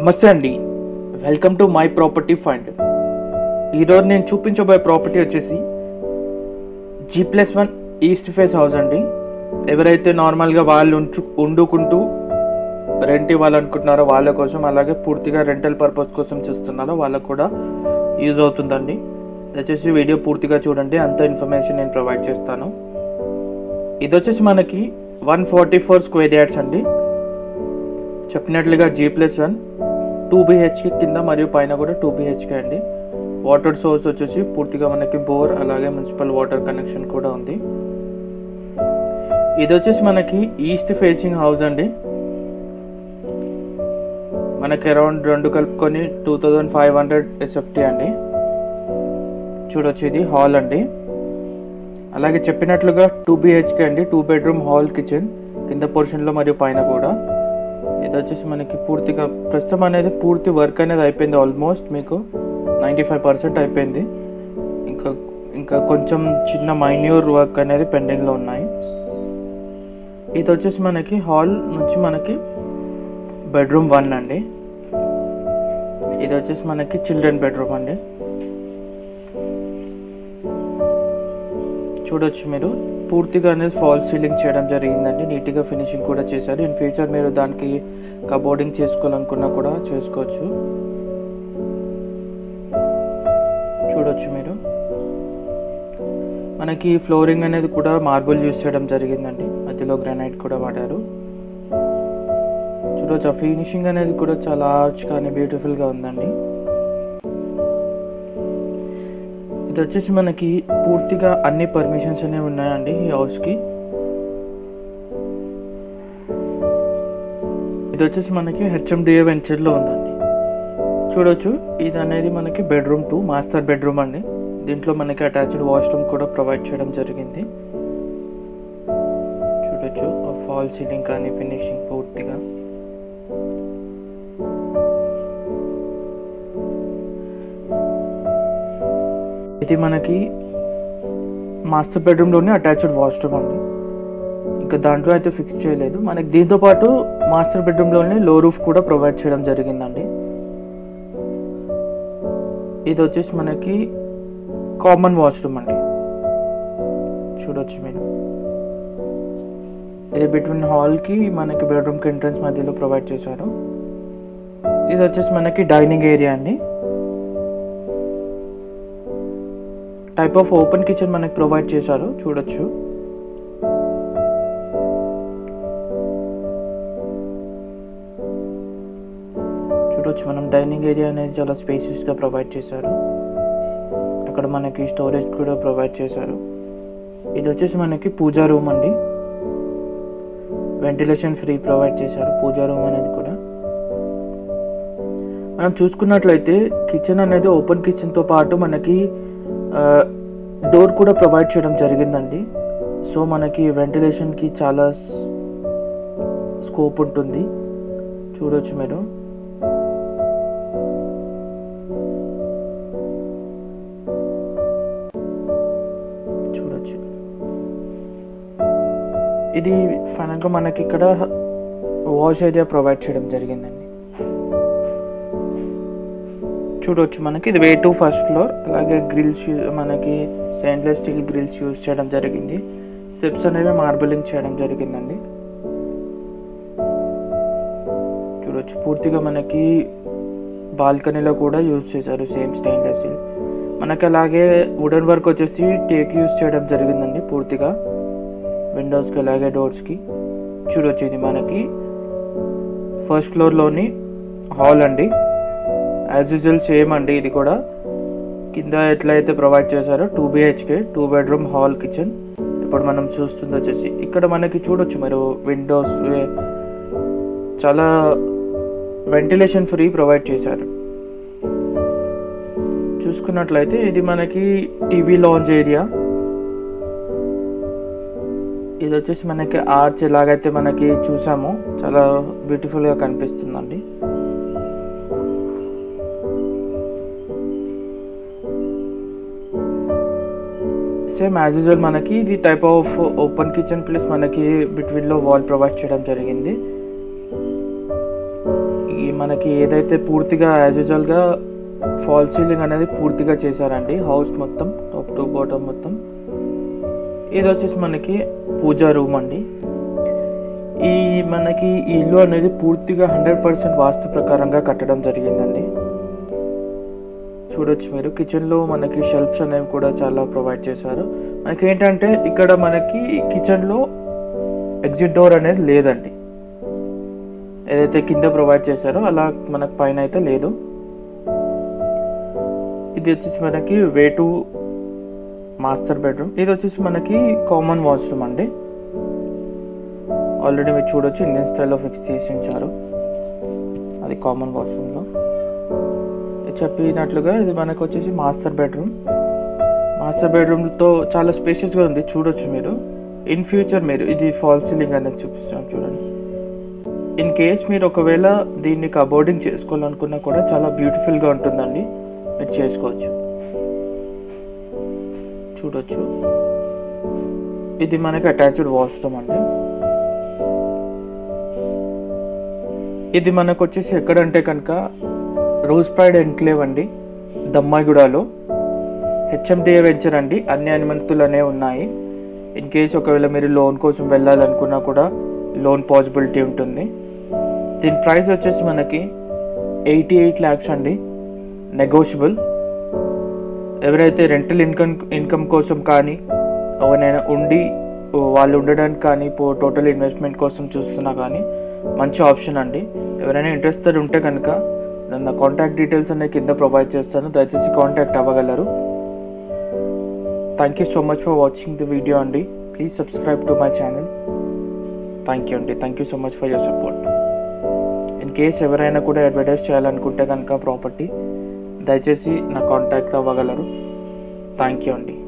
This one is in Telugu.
నమస్తే అండి welcome to my property fund ఈరోజు నేను చూపించబోయే ప్రాపర్టీ వచ్చేసి G plus one east face house అండి ఎవరైతే నార్మల్గా వాళ్ళు ఉంచు వండుకుంటూ రెంట్ ఇవ్వాలనుకుంటున్నారో వాళ్ళ కోసం అలాగే పూర్తిగా రెంటల్ పర్పస్ కోసం చూస్తున్నారో వాళ్ళకు కూడా యూజ్ అవుతుందండి దయచేసి వీడియో పూర్తిగా చూడండి అంత ఇన్ఫర్మేషన్ నేను ప్రొవైడ్ చేస్తాను ఇది వచ్చేసి మనకి one forty four square yards అండి చెప్పినట్లుగా G plus one two BHK కింద మరియు పైన కూడా టూ బిహెచ్కే అండి వాటర్ సోర్స్ వచ్చేసి పూర్తిగా మనకి బోర్ అలాగే మున్సిపల్ వాటర్ కనెక్షన్ కూడా ఉంది ఇది వచ్చేసి మనకి ఈస్ట్ ఫేసింగ్ హౌస్ అండి మనకి అరౌండ్ రెండు కలుపుకొని two thousand five hundred SFT అండి చూడొచ్చు ఇది హాల్ అండి అలాగే చెప్పినట్లుగా టూ బిహెచ్కే అండి టూ బెడ్రూమ్ హాల్ కిచెన్ కింద పోర్షన్లో మరియు పైన కూడా ఇది వచ్చేసి మనకి పూర్తిగా ప్రస్తుతం అనేది పూర్తి వర్క్ అనేది అయిపోయింది ఆల్మోస్ట్ మీకు నైంటీ ఫైవ్ పర్సెంట్ అయిపోయింది ఇంకా ఇంకా కొంచెం చిన్న మైన్యూర్ వర్క్ అనేది పెండింగ్లో ఉన్నాయి ఇది వచ్చేసి మనకి హాల్ నుంచి మనకి బెడ్రూమ్ వన్ అండి ఇది వచ్చేసి మనకి చిల్డ్రన్ బెడ్రూమ్ అండి చూడొచ్చు మీరు పూర్తిగా అనేది ఫాల్ సీలింగ్ చేయడం జరిగిందండి నీట్గా ఫినిషింగ్ కూడా చేశారు ఇన్ ఫ్యూచర్ మీరు దానికి కబోర్డింగ్ చేసుకోవాలనుకున్నా కూడా చేసుకోవచ్చు చూడొచ్చు మీరు మనకి ఫ్లోరింగ్ అనేది కూడా మార్బుల్ యూస్ చేయడం జరిగిందండి మధ్యలో గ్రానైట్ కూడా వాడారు చూడొచ్చు ఆ ఫినిషింగ్ అనేది కూడా చాలా ఆర్చ్ కానీ బ్యూటిఫుల్గా ఉందండి ఇది వచ్చేసి మనకి పూర్తిగా అన్ని పర్మిషన్స్ అనేవి ఉన్నాయండి ఈ హౌస్కి ఇది వచ్చేసి మనకి హెచ్ఎండిఏ వెంచర్లో ఉందండి చూడొచ్చు ఇది అనేది మనకి బెడ్రూమ్ టూ మాస్టర్ బెడ్రూమ్ అండి దీంట్లో మనకి అటాచ్డ్ వాష్రూమ్ కూడా ప్రొవైడ్ చేయడం జరిగింది చూడొచ్చు ఫాల్ సీలింగ్ కానీ ఫినిషింగ్ పూర్తిగా ఇది మనకి మాస్టర్ బెడ్రూమ్లోనే అటాచ్డ్ వాష్రూమ్ అండి ఇంకా దాంట్లో అయితే ఫిక్స్ చేయలేదు మనకి దీంతో పాటు మాస్టర్ బెడ్రూమ్లోనే లో రూఫ్ కూడా ప్రొవైడ్ చేయడం జరిగిందండి ఇది వచ్చేసి మనకి కామన్ వాష్రూమ్ అండి చూడొచ్చు మీరు ఇది బిట్వీన్ హాల్కి మనకి బెడ్రూమ్కి ఎంట్రన్స్ మధ్యలో ప్రొవైడ్ చేశారు ఇది వచ్చేసి మనకి డైనింగ్ ఏరియా అండి టైప్ ఆఫ్ ఓపెన్ కిచెన్ మనకి ప్రొవైడ్ చేశారు చూడొచ్చు చూడొచ్చు మనం డైనింగ్ ఏరియా అనేది చాలా స్పేసియస్గా ప్రొవైడ్ చేశారు అక్కడ మనకి స్టోరేజ్ కూడా ప్రొవైడ్ చేశారు ఇది వచ్చేసి మనకి పూజా రూమ్ అండి వెంటిలేషన్ ఫ్రీ ప్రొవైడ్ చేశారు పూజా రూమ్ అనేది కూడా మనం చూసుకున్నట్లయితే కిచెన్ అనేది ఓపెన్ కిచెన్తో పాటు మనకి డోర్ కూడా ప్రొవైడ్ చేయడం జరిగిందండి సో మనకి వెంటిలేషన్కి చాలా స్కోప్ ఉంటుంది చూడొచ్చు మీరు చూడొచ్చు ఇది ఫైనల్గా మనకి ఇక్కడ వాష్ ఏరియా ప్రొవైడ్ చేయడం జరిగిందండి చూడవచ్చు మనకి ఇది వే టు ఫస్ట్ ఫ్లోర్ అలాగే గ్రిల్స్ మనకి స్టెయిన్లెస్ స్టీల్ గ్రిల్స్ యూజ్ చేయడం జరిగింది స్టెప్స్ అనేవి మార్బలింగ్ చేయడం జరిగిందండి చూడవచ్చు పూర్తిగా మనకి బాల్కనీలో కూడా యూజ్ చేశారు సేమ్ స్టెయిన్లెస్ స్టీల్ మనకి అలాగే వుడెన్ వర్క్ వచ్చేసి టేక్ యూజ్ చేయడం జరిగిందండి పూర్తిగా విండోస్కి అలాగే డోర్స్కి చూడొచ్చు ఇది మనకి ఫస్ట్ ఫ్లోర్లోని హాల్ అండి యాజ్ యూజువల్ సేమ్ అండి ఇది కూడా కింద ఎట్లయితే ప్రొవైడ్ చేశారో two BHK two bedroom hall kitchen ఇప్పుడు మనం చూస్తుంది వచ్చేసి ఇక్కడ మనకి చూడొచ్చు మీరు విండోస్ చాలా వెంటిలేషన్ ఫ్రీ ప్రొవైడ్ చేశారు చూసుకున్నట్లయితే ఇది మనకి టీవీ లాంజ్ ఏరియా ఇది వచ్చేసి మనకి ఆర్చ్ ఎలాగైతే మనకి చూసామో చాలా బ్యూటిఫుల్గా కనిపిస్తుందండి సేమ్ యాజ్ యూజువల్ మనకి ఇది type of open kitchen plus మనకి బిట్వీన్లో వాల్ ప్రొవైడ్ చేయడం జరిగింది ఈ మనకి ఏదైతే పూర్తిగా యాజ్ యూజువల్గా ఫాల్ సీలింగ్ అనేది పూర్తిగా చేశారండి హౌస్ మొత్తం టాప్ టు బాటమ్ మొత్తం ఇది వచ్చేసి మనకి పూజా రూమ్ అండి ఈ మనకి ఈ ఇల్లు అనేది పూర్తిగా హండ్రెడ్ పర్సెంట్ వాస్తు ప్రకారంగా కట్టడం జరిగిందండి చూడొచ్చు మీరు కిచెన్లో మనకి షెల్ఫ్స్ అనేవి కూడా చాలా ప్రొవైడ్ చేశారు మనకి ఏంటంటే ఇక్కడ మనకి కిచెన్లో ఎగ్జిట్ డోర్ అనేది లేదండి ఏదైతే కింద ప్రొవైడ్ చేశారో అలా మనకు పైన అయితే లేదు ఇది వచ్చేసి మనకి వే టు మాస్టర్ బెడ్రూమ్ ఇది వచ్చేసి మనకి కామన్ వాష్రూమ్ అండి ఆల్రెడీ మీరు చూడొచ్చు ఇండియన్ స్టైల్లో ఫిక్స్ చేసి ఉంచారు అది కామన్ వాష్రూమ్లో చెప్పినట్లుగా ఇది మనకు వచ్చేసి మాస్టర్ బెడ్రూమ్ మాస్టర్ బెడ్రూమ్తో చాలా స్పేషియస్గా ఉంది చూడొచ్చు మీరు ఇన్ ఫ్యూచర్ మీరు ఇది ఫాల్ సీలింగ్ అనేది చూపిస్తాను చూడండి ఇన్ కేస్ మీరు ఒకవేళ దీన్ని కబోర్డింగ్ చేసుకోవాలనుకున్నా కూడా చాలా బ్యూటిఫుల్గా ఉంటుందండి మీరు చేసుకోవచ్చు చూడొచ్చు ఇది మనకి అటాచ్డ్ వాష్రూమ్ అండి ఇది మనకు వచ్చేసి ఎక్కడంటే కనుక రోజ్ ప్రైడ్ ఎన్క్లేవ్ అండి దమ్మాయిగూడలో హెచ్ఎండిఏ వెంచర్ అండి అన్ని అనుమతులు అనేవి ఉన్నాయి ఇన్ కేస్ ఒకవేళ మీరు లోన్ కోసం వెళ్ళాలనుకున్నా కూడా లోన్ పాసిబిలిటీ ఉంటుంది దీని ప్రైస్ వచ్చేసి మనకి ఎయిటీ ఎయిట్ ల్యాక్స్ అండి నెగోషియబుల్ ఎవరైతే రెంటల్ ఇన్కమ్ ఇన్కమ్ కోసం కానీ ఎవరైనా ఉండి వాళ్ళు ఉండడానికి కానీ టోటల్ ఇన్వెస్ట్మెంట్ కోసం చూస్తున్నా కానీ మంచి ఆప్షన్ అండి ఎవరైనా ఇంట్రెస్టెడ్ ఉంటే కనుక నా కాంటాక్ట్ డీటెయిల్స్ అనేవి కింద ప్రొవైడ్ చేస్తాను దయచేసి కాంటాక్ట్ అవ్వగలరు thank you so much for watching the video అండి please subscribe to my channel thank you అండి thank you so much for your support in case ఎవరైనా కూడా అడ్వర్టైజ్ చేయాలనుకుంటే కనుక ప్రాపర్టీ దయచేసి నా కాంటాక్ట్ అవ్వగలరు థ్యాంక్ యూ అండి